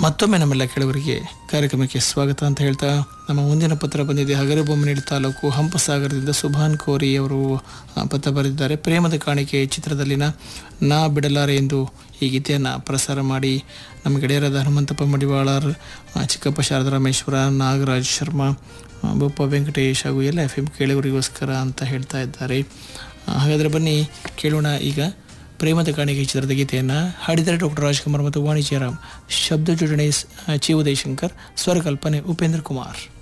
ಮತ್ತೊಮ್ಮೆ ನಮ್ಮೆಲ್ಲ ಕೆಳವರಿಗೆ ಕಾರ್ಯಕ್ರಮಕ್ಕೆ ಸ್ವಾಗತ ಅಂತ ಹೇಳ್ತಾ ನಮ್ಮ ಮುಂದಿನ ಪತ್ರ ಬಂದಿದೆ ಹಗರಿಬೊಮ್ಮನಹಳ್ಳಿ ತಾಲೂಕು ಹಂಪಸಾಗರದಿಂದ ಸುಭಾನ್ ಕೋರಿ ಅವರು ಆ, ಪತ್ರ ಬರೆದಿದ್ದಾರೆ ಪ್ರೇಮದ ಕಾಣಿಕೆ ಚಿತ್ರದಲ್ಲಿನ ನಾ ಬಿಡಲಾರೆ ಎಂದು ಈ ಗೀತೆಯನ್ನು ಪ್ರಸಾರ ಮಾಡಿ ನಮ್ಮ ಗೆಳೆಯರಾದ ಹನುಮಂತಪ್ಪ ಮಡಿವಾಳರ್ ಆ, ಚಿಕ್ಕಪ್ಪ ಶಾರದಾ ರಾಮೇಶ್ವರ ನಾಗರಾಜ್ ಶರ್ಮಾ ಆ, ಬೋಪ ವೆಂಕಟೇಶ್ ಹಾಗೂ ಎಲ್ಲ ಎಫ್ ಎಂ ಕೇಳುವರಿಗೋಸ್ಕರ ಅಂತ ಹೇಳ್ತಾ ಇದ್ದಾರೆ ಆ, ಹಾಗಾದರೆ ಬನ್ನಿ ಕೇಳೋಣ ಈಗ ಪ್ರೇಮದ ಕಾಣಿಕೆ ಚಿತ್ರದ ಗೀತೆಯನ್ನು ಹಾಡಿದರೆ ಡಾಕ್ಟರ್ ರಾಜ್ಕುಮಾರ್ ಮತ್ತು ವಾಣಿಜ್ಯರಾಮ್ ಶಬ್ದ ಜೋಡಣೆ ಸ್- ಚಿ ಉದಯಶಂಕರ್ ಸ್ವರಕಲ್ಪನೆ ಉಪೇಂದ್ರ ಕುಮಾರ್